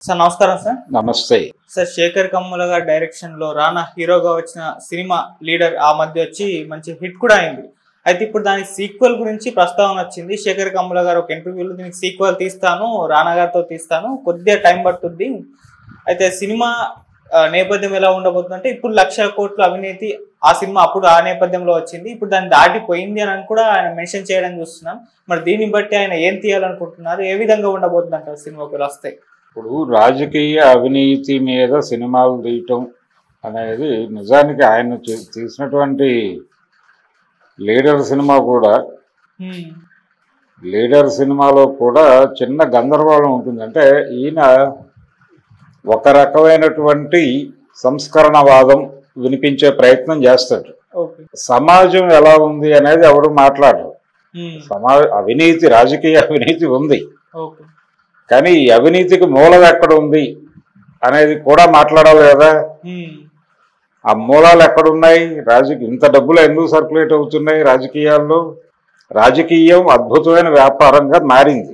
Sir నమస్కారం sir నమస్తే sir Shekhar Kammula గారి డైరెక్షన్ లో రానా హీరోగా వచ్చిన సినిమా లీడర్ ఆ మధ్య వచ్చి మంచి హిట్ కూడా అయింది అయితే ఇప్పుడు దానికి సీక్వెల్ గురించి ప్రస్తావన వచ్చింది శేఖర్ కమ్ముల గారు ఒక ఇంటర్వ్యూలో దీనికి సీక్వెల్ తీస్తాను రానా గారితో తీస్తాను కొద్దిగా టైం పట్టుద్ది అయితే సినిమా ఆ, నేపథ్యం ఎలా ఉండబోతుందంటే ఇప్పుడు లక్ష కోట్ల అవినీతి ఆ సినిమా అప్పుడు ఆ నేపథ్యంలో వచ్చింది ఇప్పుడు దాన్ని దాటిపోయింది అని కూడా ఆయన మెన్షన్ చేయడం చూస్తున్నాం మరి దీన్ని బట్టి ఆయన ఏం తీయాలనుకుంటున్నారు ఏ విధంగా ఉండబోతుంది అంటారు సినిమాకి వస్తాయి ఇప్పుడు రాజకీయ అవినీతి మీద సినిమాలు తీయటం అనేది నిజానికి ఆయన చే- తీసినటువంటి లీడర్ సినిమా కూడా లీడర్ సినిమాలో కూడా చిన్న గందరగోళం ఉంటుంది అంటే ఈయన ఒక రకమైనటువంటి సంస్కరణవాదం వినిపించే ప్రయత్నం చేస్తాడు ఓకే సమాజం ఎలా ఉంది అనేది ఎవడు మాట్లాడరు సమా అవినీతి రాజకీయ అవినీతి ఉంది ఓకే కానీ ఈ అవినీతికి మూలం ఎక్కడ ఉంది అనేది కూడా మాట్లాడాలి కదా ఆ మూలాలు ఎక్కడున్నాయి రాజకీయ ఇంత డబ్బులు ఎందుకు సర్క్యులేట్ అవుతున్నాయి రాజకీయాల్లో రాజకీయం అద్భుతమైన వ్యాపారంగా మారింది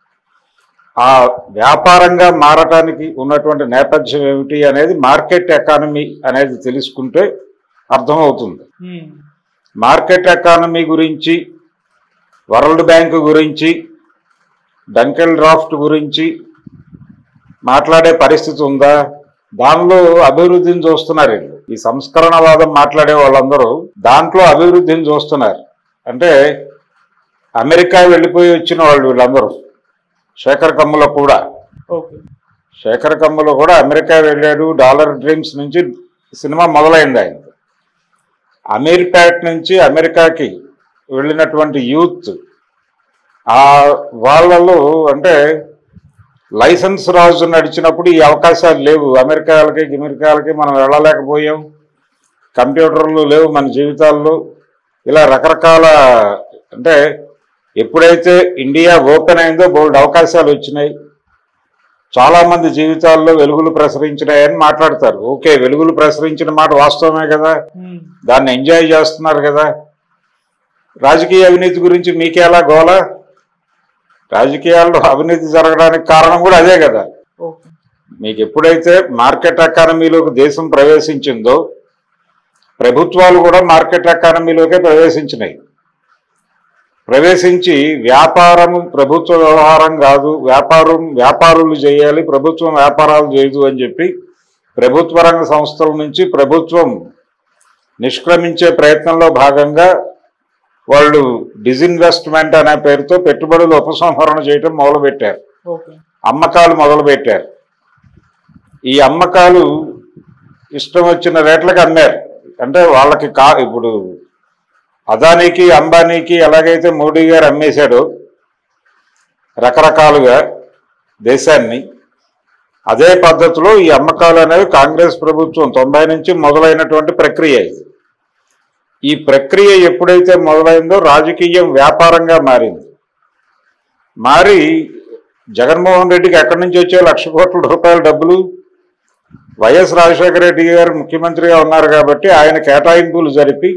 ఆ వ్యాపారంగా మారటానికి ఉన్నటువంటి నేపథ్యం ఏమిటి అనేది మార్కెట్ ఎకానమీ అనేది తెలుసుకుంటే అర్థమవుతుంది మార్కెట్ ఎకానమీ గురించి వరల్డ్ బ్యాంక్ గురించి డంకెల్ డ్రాఫ్ట్ గురించి మాట్లాడే పరిస్థితి ఉందా దానిలో అభివృద్ధిని చూస్తున్నారు వీళ్ళు ఈ సంస్కరణవాదం మాట్లాడే వాళ్ళందరూ దాంట్లో అభివృద్ధిని చూస్తున్నారు అంటే అమెరికా వెళ్ళిపోయి వచ్చిన వాళ్ళు వీళ్ళందరూ శేఖర్ కమ్ముల కూడా ఓకే శేఖర్ కమ్ముల కూడా అమెరికా వెళ్ళాడు డాలర్ డ్రీమ్స్ నుంచి సినిమా మొదలైంది ఆయన అమీర్పేట్ నుంచి అమెరికాకి వెళ్ళినటువంటి యూత్ ఆ వాళ్ళలో అంటే లైసెన్స్ రాజు నడిచినప్పుడు ఈ అవకాశాలు లేవు అమెరికాలకి అమెరికాలకి మనం వెళ్ళలేకపోయాం కంప్యూటర్లు లేవు మన జీవితాల్లో ఇలా రకరకాల అంటే ఎప్పుడైతే ఇండియా ఓపెన్ అయిందో బోల్డ్ అవకాశాలు వచ్చినాయి చాలా మంది జీవితాల్లో వెలుగులు ప్రసరించినాయని మాట్లాడతారు ఓకే వెలుగులు ప్రసరించిన మాట వాస్తవమే కదా దాన్ని ఎంజాయ్ చేస్తున్నారు కదా రాజకీయ అవినీతి గురించి మీకేలా గోల రాజకీయాల్లో అవినీతి జరగడానికి కారణం కూడా అదే కదా ఓకే మీకు ఎప్పుడైతే మార్కెట్ ఎకానమీలోకి దేశం ప్రవేశించిందో ప్రభుత్వాలు కూడా మార్కెట్ ఎకానమీలోకే ప్రవేశించినాయి ప్రవేశించి వ్యాపారము ప్రభుత్వ వ్యవహారం కాదు వ్యాపారం వ్యాపారులు చేయాలి ప్రభుత్వం వ్యాపారాలు చేయదు అని చెప్పి ప్రభుత్వ రంగ సంస్థల నుంచి ప్రభుత్వం నిష్క్రమించే ప్రయత్నంలో భాగంగా వాళ్ళు డిజిన్వెస్ట్మెంట్ అనే పేరుతో పెట్టుబడులు ఉపసంహరణ చేయటం మొదలుపెట్టారు ఓకే అమ్మకాలు మొదలుపెట్టారు ఈ అమ్మకాలు ఇష్టం వచ్చిన రేట్లకు అమ్మారు అంటే వాళ్ళకి కా ఇప్పుడు అదానీకి అంబానీకి ఎలాగైతే మోడీ గారు అమ్మేశాడో రకరకాలుగా దేశాన్ని అదే పద్ధతిలో ఈ అమ్మకాలు అనేవి కాంగ్రెస్ ప్రభుత్వం తొంభై నుంచి మొదలైనటువంటి ప్రక్రియ ఇది ఈ ప్రక్రియ ఎప్పుడైతే మొదలైందో రాజకీయం వ్యాపారంగా మారింది మారి జగన్మోహన్ రెడ్డికి ఎక్కడి నుంచి వచ్చే లక్ష కోట్ల రూపాయల డబ్బులు వైఎస్ రాజశేఖర రెడ్డి గారు ముఖ్యమంత్రిగా ఉన్నారు కాబట్టి ఆయన కేటాయింపులు జరిపి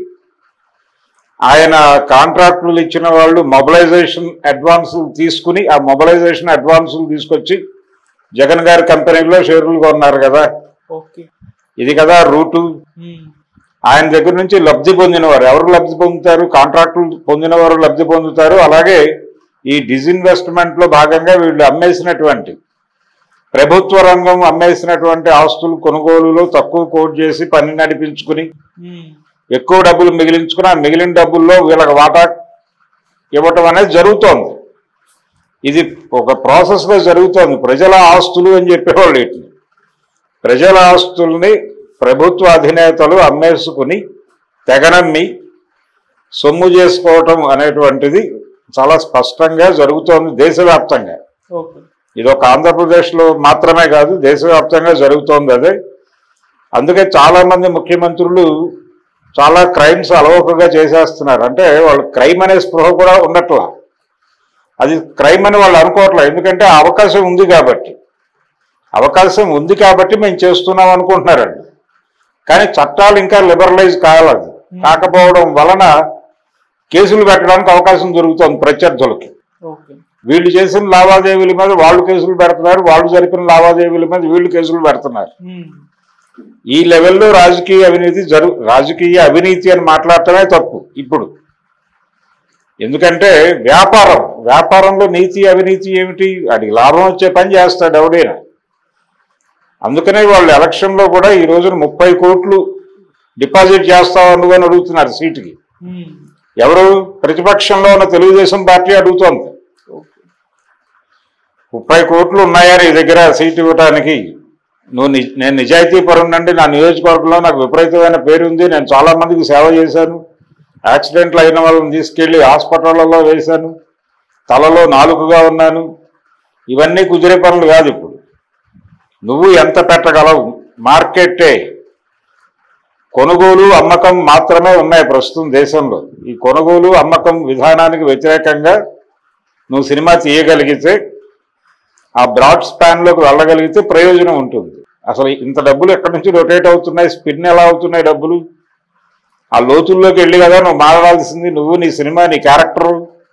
ఆయన కాంట్రాక్టులు ఇచ్చిన వాళ్ళు మొబిలైజేషన్ అడ్వాన్సులు తీసుకుని ఆ మొబిలైజేషన్ అడ్వాన్సులు తీసుకొచ్చి జగన్ గారి కంపెనీలో షేర్లు కొన్నారు కదా ఓకే ఇది కదా రూటు ఆయన దగ్గర నుంచి లబ్ధి పొందినవారు ఎవరు లబ్ధి పొందుతారు కాంట్రాక్టులు పొందినవారు లబ్ధి పొందుతారు అలాగే ఈ డిజిన్వెస్ట్మెంట్ లో భాగంగా వీళ్ళు అమ్మేసినటువంటి ప్రభుత్వ రంగం అమ్మేసినటువంటి ఆస్తులు కొనుగోలులో తక్కువ కోట్ చేసి పని నడిపించుకుని ఎక్కువ డబ్బులు మిగిలించుకుని ఆ మిగిలిన డబ్బుల్లో వీళ్ళకి వాటా ఇవ్వటం అనేది జరుగుతోంది ఇది ఒక ప్రాసెస్ గా జరుగుతోంది ప్రజల ఆస్తులు అని చెప్పేవాళ్ళు వీటిని ప్రజల ఆస్తుల్ని ప్రభుత్వ అధినేతలు అమ్మేసుకుని తెగనమ్మి సొమ్ము చేసుకోవటం అనేటువంటిది చాలా స్పష్టంగా జరుగుతోంది దేశవ్యాప్తంగా ఓకే ఇది ఒక ఆంధ్రప్రదేశ్లో మాత్రమే కాదు దేశవ్యాప్తంగా జరుగుతోంది అదే అందుకే చాలా మంది ముఖ్యమంత్రులు చాలా క్రైమ్స్ అలవోకగా చేసేస్తున్నారు అంటే వాళ్ళు క్రైమ్ అనే స్పృహ కూడా ఉండట్లా అది క్రైమ్ అని వాళ్ళు అనుకోవట్లేదు ఎందుకంటే ఆ అవకాశం ఉంది కాబట్టి అవకాశం ఉంది కాబట్టి మేము చేస్తున్నాం అనుకుంటున్నారండి కానీ చట్టాలు ఇంకా లిబరలైజ్ కావాలి కాకపోవడం వలన కేసులు పెట్టడానికి అవకాశం దొరుకుతుంది ప్రత్యర్థులకి ఓకే వీళ్ళు చేసిన లావాదేవీల మీద వాళ్ళు కేసులు పెడుతున్నారు వాళ్ళు జరిపిన లావాదేవీల మీద వీళ్ళు కేసులు పెడుతున్నారు ఉమ్, ఈ లెవెల్లో రాజకీయ అవినీతి జరు రాజకీయ అవినీతి అని మాట్లాడటమే తప్పు ఇప్పుడు ఎందుకంటే వ్యాపారం వ్యాపారంలో నీతి అవినీతి ఏమిటి వాడికి లాభం వచ్చే పని చేస్తాడు ఎవడైనా అందుకనే వాళ్ళు ఎలక్షన్లో కూడా ఈ రోజున ముప్పై కోట్లు డిపాజిట్ చేస్తావు నువ్వు అని అడుగుతున్నారు సీటుకి ఉమ్, ఎవరు ప్రతిపక్షంలో ఉన్న తెలుగుదేశం పార్టీ అడుగుతోంది ఓకే. ముప్పై కోట్లు ఉన్నాయా నీ దగ్గర సీట్ ఇవ్వడానికి నువ్వు ని- నేను నిజాయితీ పరుండండి నా నియోజకవర్గంలో నాకు విపరీతమైన పేరు ఉంది నేను చాలా మందికి సేవ చేశాను యాక్సిడెంట్లు అయిన వాళ్ళని తీసుకెళ్లి హాస్పిటళ్లలో వేశాను తలలో నాలుగుగా ఉన్నాను ఇవన్నీ కుదిరే పనులు కాదు ఇప్పుడు నువ్వు ఎంత పెట్టగలవు మార్కెట్టే కొనుగోలు అమ్మకం మాత్రమే ఉన్నాయి ప్రస్తుతం దేశంలో ఈ కొనుగోలు అమ్మకం విధానానికి వ్యతిరేకంగా నువ్వు సినిమా తీయగలిగితే ఆ బ్రాడ్ స్పాన్లోకి వెళ్ళగలిగితే ప్రయోజనం ఉంటుంది అసలు ఇంత డబ్బులు ఎక్కడి నుంచి రొటేట్ అవుతున్నాయి స్పిన్ ఎలా అవుతున్నాయి డబ్బులు ఆ లోతుల్లోకి వెళ్ళి కదా నువ్వు మాట్లాడాల్సింది నువ్వు నీ సినిమా నీ క్యారెక్టర్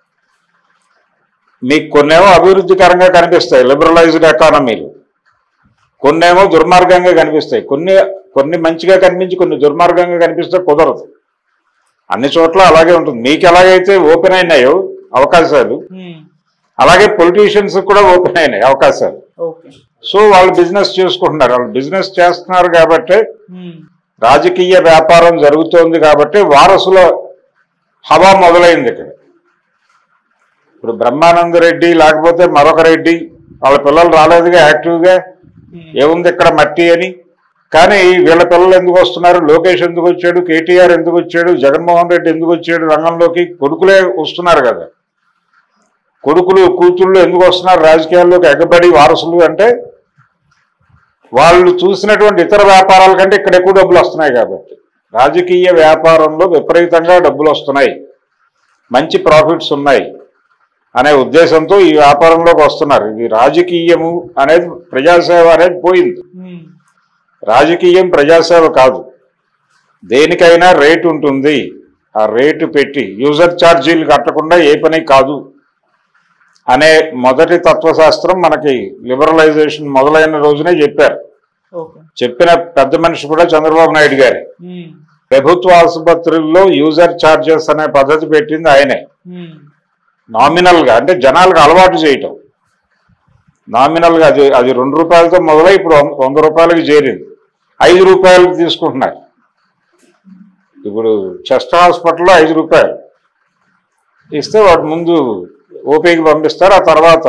మీకు కొన్నేమో అభివృద్ధికరంగా కనిపిస్తాయి లిబరలైజ్డ్ ఎకానమీలు కొన్నేమో దుర్మార్గంగా కనిపిస్తాయి కొన్ని కొన్ని మంచిగా కనిపించి కొన్ని దుర్మార్గంగా కనిపిస్తే కుదరదు అన్ని చోట్ల అలాగే ఉంటుంది మీకు ఎలాగైతే ఓపెన్ అయినాయో అవకాశాలు ఉమ్, అలాగే పొలిటీషియన్స్ కూడా ఓపెన్ అయినాయి అవకాశాలు ఓకే సో వాళ్ళు బిజినెస్ చేసుకుంటున్నారు వాళ్ళు బిజినెస్ చేస్తున్నారు కాబట్టి ఉమ్, రాజకీయ వ్యాపారం జరుగుతోంది కాబట్టి వారసుల హవా మొదలైంది ఇక్కడ ఇప్పుడు బ్రహ్మానంద రెడ్డి లేకపోతే మరొక రెడ్డి వాళ్ళ పిల్లలు రాలేదుగా యాక్టివ్గా ఉమ్, ఏముంది ఇక్కడ మట్టి అని కానీ వీళ్ళ పిల్లలు ఎందుకు వస్తున్నారు లోకేష్ ఎందుకు వచ్చాడు కేటీఆర్ ఎందుకు వచ్చాడు జగన్మోహన్ రెడ్డి ఎందుకు వచ్చాడు రంగంలోకి కొడుకులే వస్తున్నారు కదా కొడుకులు కూతుళ్ళు ఎందుకు వస్తున్నారు రాజకీయాల్లోకి ఎగబడి వారసులు అంటే వాళ్ళు చూసినటువంటి ఇతర వ్యాపారాల కంటే ఇక్కడ ఎక్కువ డబ్బులు వస్తున్నాయి కాబట్టి రాజకీయ వ్యాపారంలో విపరీతంగా డబ్బులు వస్తున్నాయి మంచి ప్రాఫిట్స్ ఉన్నాయి అనే ఉద్దేశంతో ఈ వ్యాపారంలోకి వస్తున్నారు ఇది రాజకీయము అనేది ప్రజాసేవ అనేది పోయింది ఉమ్, రాజకీయం ప్రజాసేవ కాదు దేనికైనా రేటు ఉంటుంది ఆ రేటు పెట్టి యూజర్ ఛార్జీలు కట్టకుండా ఏ పని కాదు అనే మొదటి తత్వశాస్త్రం మనకి లిబరలైజేషన్ మొదలైన రోజునే చెప్పారు ఓకే చెప్పిన పెద్ద మనిషి కూడా చంద్రబాబు నాయుడు గారే ఉమ్, ప్రభుత్వ ఆసుపత్రుల్లో యూజర్ ఛార్జెస్ అనే పద్ధతి పెట్టింది ఆయనే ఉమ్, నామినల్ గా అంటే జనాలకు అలవాటు చేయటం నామినల్ గా అది అది రెండు రూపాయలతో మొదలై ఇప్పుడు వంద- వంద రూపాయలకి చేరింది ఐదు రూపాయలకు తీసుకుంటున్నారు ఇప్పుడు చెస్ట్ హాస్పిటల్లో ఐదు రూపాయలు ఇస్తే వాటి ముందు ఓపీకి పంపిస్తారు ఆ తర్వాత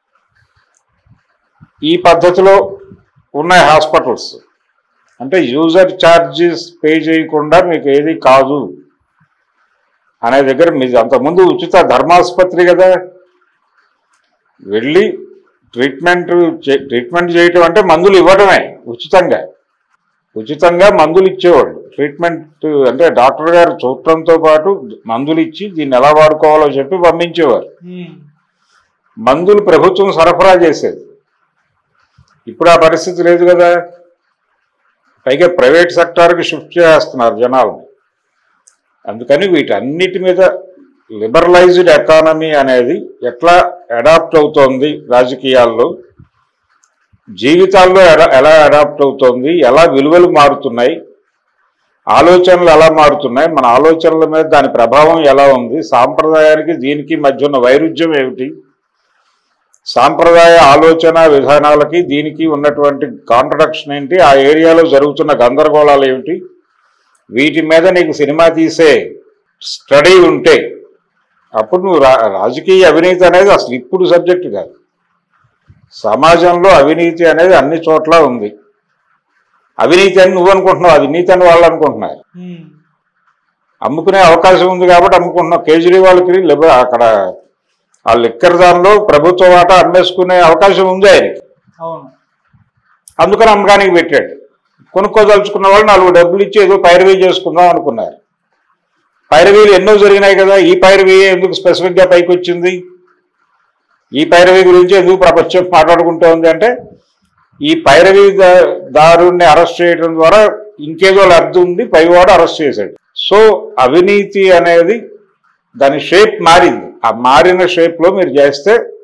ఈ పద్ధతిలో ఉన్నాయి హాస్పిటల్స్ అంటే యూజర్ ఛార్జెస్ పే చేయకుండా మీకు ఏది కాదు అనే దగ్గర మీ అంతకుముందు ఉచిత ధర్మాసుపత్రి కదా వెళ్ళి ట్రీట్మెంట్ చే- ట్రీట్మెంట్ చేయటం అంటే మందులు ఇవ్వడమే ఉచితంగా ఉచితంగా మందులు ఇచ్చేవాళ్ళు ట్రీట్మెంట్ అంటే డాక్టర్ గారు చూడటంతో పాటు మందులు ఇచ్చి దీన్ని ఎలా వాడుకోవాలో చెప్పి పంపించేవారు ఉమ్, మందులు ప్రభుత్వం సరఫరా చేసేది ఇప్పుడు ఆ పరిస్థితి లేదు కదా పైగా ప్రైవేట్ సెక్టార్కి షిఫ్ట్ చేస్తున్నారు జనాలను అందుకని వీటన్నిటి మీద లిబరలైజ్డ్ ఎకానమీ అనేది ఎట్లా అడాప్ట్ అవుతోంది రాజకీయాల్లో జీవితాల్లో ఎలా- ఎలా అడాప్ట్ అవుతోంది ఎలా విలువలు మారుతున్నాయి ఆలోచనలు ఎలా మారుతున్నాయి మన ఆలోచనల మీద దాని ప్రభావం ఎలా ఉంది సాంప్రదాయానికి దీనికి మధ్య ఉన్న వైరుధ్యం ఏమిటి సాంప్రదాయ ఆలోచన విధానాలకి దీనికి ఉన్నటువంటి కాంట్రడక్షన్ ఏంటి ఆ ఏరియాలో జరుగుతున్న గందరగోళాలు ఏమిటి వీటి మీద నీకు సినిమా తీసే స్టడీ ఉంటే అప్పుడు నువ్వు రా రాజకీయ అవినీతి అనేది అసలు ఇప్పుడు సబ్జెక్ట్ కాదు సమాజంలో అవినీతి అనేది అన్ని చోట్ల ఉంది అవినీతి అని నువ్వు అనుకుంటున్నావు అవినీతి అని వాళ్ళు అనుకుంటున్నారు ఉమ్, అమ్ముకునే అవకాశం ఉంది కాబట్టి అమ్ముకుంటున్నాం కేజ్రీవాల్కి లిబ అక్కడ ఆ లిక్కర్ దానిలో ప్రభుత్వ వాటా అమ్మేసుకునే అవకాశం ఉంది ఆయనకి అవును అందుకని అమ్మకానికి పెట్టాడు కొనుక్కోదలుచుకున్న వాళ్ళు నాలుగు డబ్బులు ఇచ్చి ఏదో పైరవీ చేసుకుందాం అనుకున్నారు పైరవీలు ఎన్నో జరిగినాయి కదా ఈ పైరవీ ఎందుకు స్పెసిఫిక్గా పైకి వచ్చింది ఈ పైరవీ గురించి ఎందుకు ప్రపంచం మాట్లాడుకుంటూ ఉంది అంటే ఈ పైరవీ దా- దారుణ్ణి అరెస్ట్ చేయడం ద్వారా ఇంకేదో లబ్ధి ఉంది పైవాడు అరెస్ట్ చేశాడు సో అవినీతి అనేది దాని షేప్ మారింది ఆ మారిన షేప్లో మీరు చేస్తే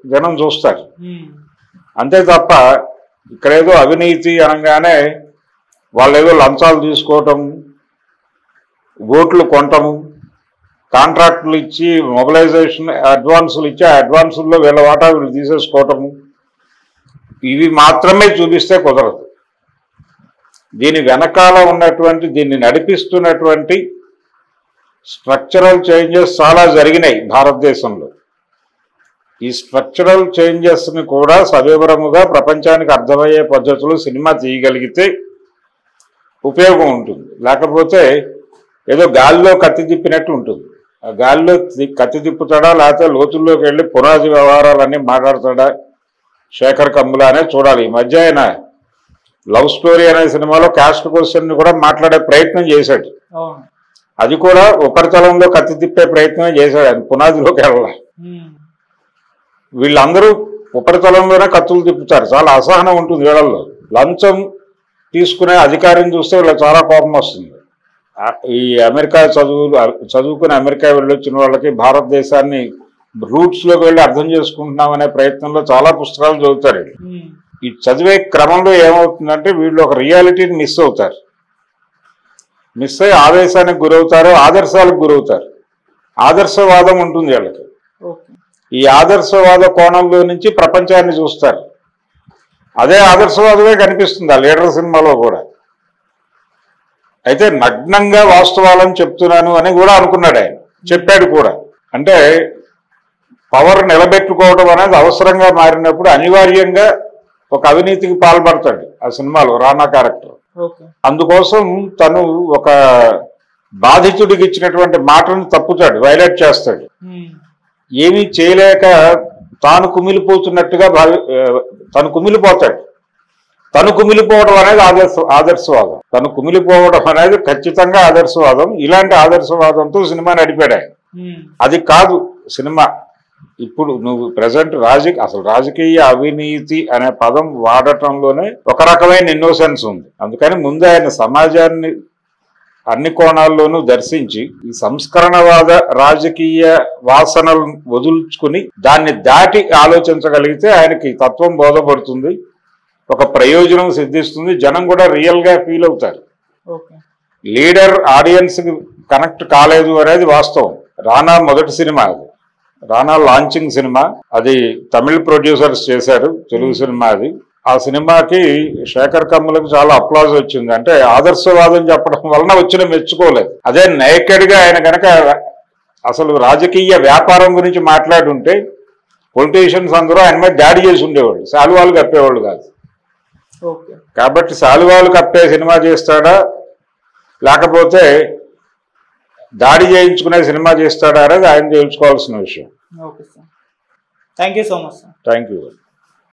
జనం చూస్తారు ఉమ్, అంతే తప్ప ఇక్కడేదో అవినీతి అనగానే వాళ్ళు ఏదో లంచాలు తీసుకోవటం ఓట్లు కొనటము కాంట్రాక్టులు ఇచ్చి మొబిలైజేషన్ అడ్వాన్సులు ఇచ్చి ఆ అడ్వాన్సుల్లో వీళ్ళ వాటా వీళ్ళు తీసేసుకోవటము ఇవి మాత్రమే చూపిస్తే కుదరదు దీని వెనకాల ఉన్నటువంటి దీన్ని నడిపిస్తున్నటువంటి స్ట్రక్చరల్ చేంజెస్ చాలా జరిగినాయి భారతదేశంలో ఈ స్ట్రక్చరల్ చేంజెస్ని కూడా సవివరముగా ప్రపంచానికి అర్థమయ్యే పద్ధతిలో సినిమా తీయగలిగితే ఉపయోగం ఉంటుంది లేకపోతే ఏదో గాలిలో కత్తి తిప్పినట్టు ఉంటుంది ఆ గాలిలో తి- కత్తి తిప్పుతాడా లేకపోతే లోతుల్లోకి వెళ్ళి పునాది వ్యవహారాలన్నీ మాట్లాడతాడా శేఖర్ కమ్ముల అనే చూడాలి ఈ మధ్య ఆయన లవ్ స్టోరీ అనే సినిమాలో క్యాస్ట్ క్వశ్చన్ కూడా మాట్లాడే ప్రయత్నం చేశాడు అవును అది కూడా ఉపరితలంలో కత్తి తిప్పే ప్రయత్నం చేశాడు ఆయన పునాదిలోకి వెళ్ళాలి ఉమ్, వీళ్ళందరూ ఉపరితలంలోనే కత్తులు తిప్పుతారు చాలా అసహనం ఉంటుంది వీళ్ళల్లో లంచం తీసుకునే అధికారిని చూస్తే వీళ్ళకి చాలా కోపం వస్తుంది ఆ, ఈ అమెరికా చదువులు చదువుకుని అమెరికా వెళ్ళొచ్చిన వాళ్ళకి భారతదేశాన్ని రూట్స్లోకి వెళ్ళి అర్థం చేసుకుంటున్నాం అనే ప్రయత్నంలో చాలా పుస్తకాలు చదువుతారు వీళ్ళు. ఉమ్, ఈ చదివే క్రమంలో ఏమవుతుందంటే వీళ్ళు ఒక రియాలిటీని మిస్ అవుతారు మిస్ అయ్యి ఆవేశానికి గురవుతారు ఆదర్శాలకు గురవుతారు ఆదర్శవాదం ఉంటుంది వీళ్ళకి ఓకే ఈ ఆదర్శవాద కోణంలో నుంచి ప్రపంచాన్ని చూస్తారు అదే ఆదర్శవాదమే కనిపిస్తుంది ఆ లీడర్ సినిమాలో కూడా అయితే నగ్నంగా వాస్తవాలను చెప్తున్నాను అని కూడా అనుకున్నాడు ఆయన చెప్పాడు కూడా అంటే పవర్ నిలబెట్టుకోవడం అనేది అవసరంగా మారినప్పుడు అనివార్యంగా ఒక అవినీతికి పాల్పడతాడు ఆ సినిమాలో రానా క్యారెక్టర్ ఓకే అందుకోసం తను ఒక బాధితుడికి ఇచ్చినటువంటి మాటను తప్పుతాడు వైలేట్ చేస్తాడు ఉమ్, ఏమీ చేయలేక తాను కుమిలిపోతున్నట్టుగా భావి ఆ, తను కుమిలిపోతాడు తను కుమిలిపోవడం అనేది ఆదర్శ ఆదర్శవాదం తను కుమిలిపోవడం అనేది ఖచ్చితంగా ఆదర్శవాదం ఇలాంటి ఆదర్శవాదంతో సినిమా నడిపాడు ఆయన ఉమ్, అది కాదు సినిమా ఇప్పుడు నువ్వు ప్రజెంట్ రాజకీయ అసలు రాజకీయ అవినీతి అనే పదం వాడటంలోనే ఒక రకమైన ఇన్నోసెన్స్ ఉంది అందుకని ముందు ఆయన సమాజాన్ని అన్ని కోణాల్లోనూ దర్శించి ఈ సంస్కరణవాద రాజకీయ వాసనలు వదులుచుకుని దాన్ని దాటి ఆలోచించగలిగితే ఆయనకి తత్వం బోధపడుతుంది ఒక ప్రయోజనం సిద్ధిస్తుంది జనం కూడా రియల్ గా ఫీల్ అవుతారు ఓకే లీడర్ ఆడియన్స్ కి కనెక్ట్ కాలేదు అనేది వాస్తవం రానా మొదటి సినిమా అది రానా లాంచింగ్ సినిమా అది తమిళ్ ప్రొడ్యూసర్స్ చేశారు తెలుగు సినిమా అది ఆ సినిమాకి శేఖర్ కమ్ములకు చాలా అప్లాజ్ వచ్చింది అంటే ఆదర్శవాదం చెప్పడం వలన వచ్చిన మెచ్చుకోలేదు అదే నేకెడ్ గా ఆయన కనుక అసలు రాజకీయ వ్యాపారం గురించి మాట్లాడుంటే పొలిటీషియన్స్ అందరూ ఆయన మీద దాడి చేసి ఉండేవాళ్ళు శాలువాలు కప్పేవాళ్ళు కాదు ఓకే కాబట్టి శాలువాలు కప్పే సినిమా చేస్తాడా లేకపోతే దాడి చేయించుకునే సినిమా చేస్తాడా అనేది ఆయన తెలుసుకోవాల్సిన విషయం okay sir thank you so much sir thank you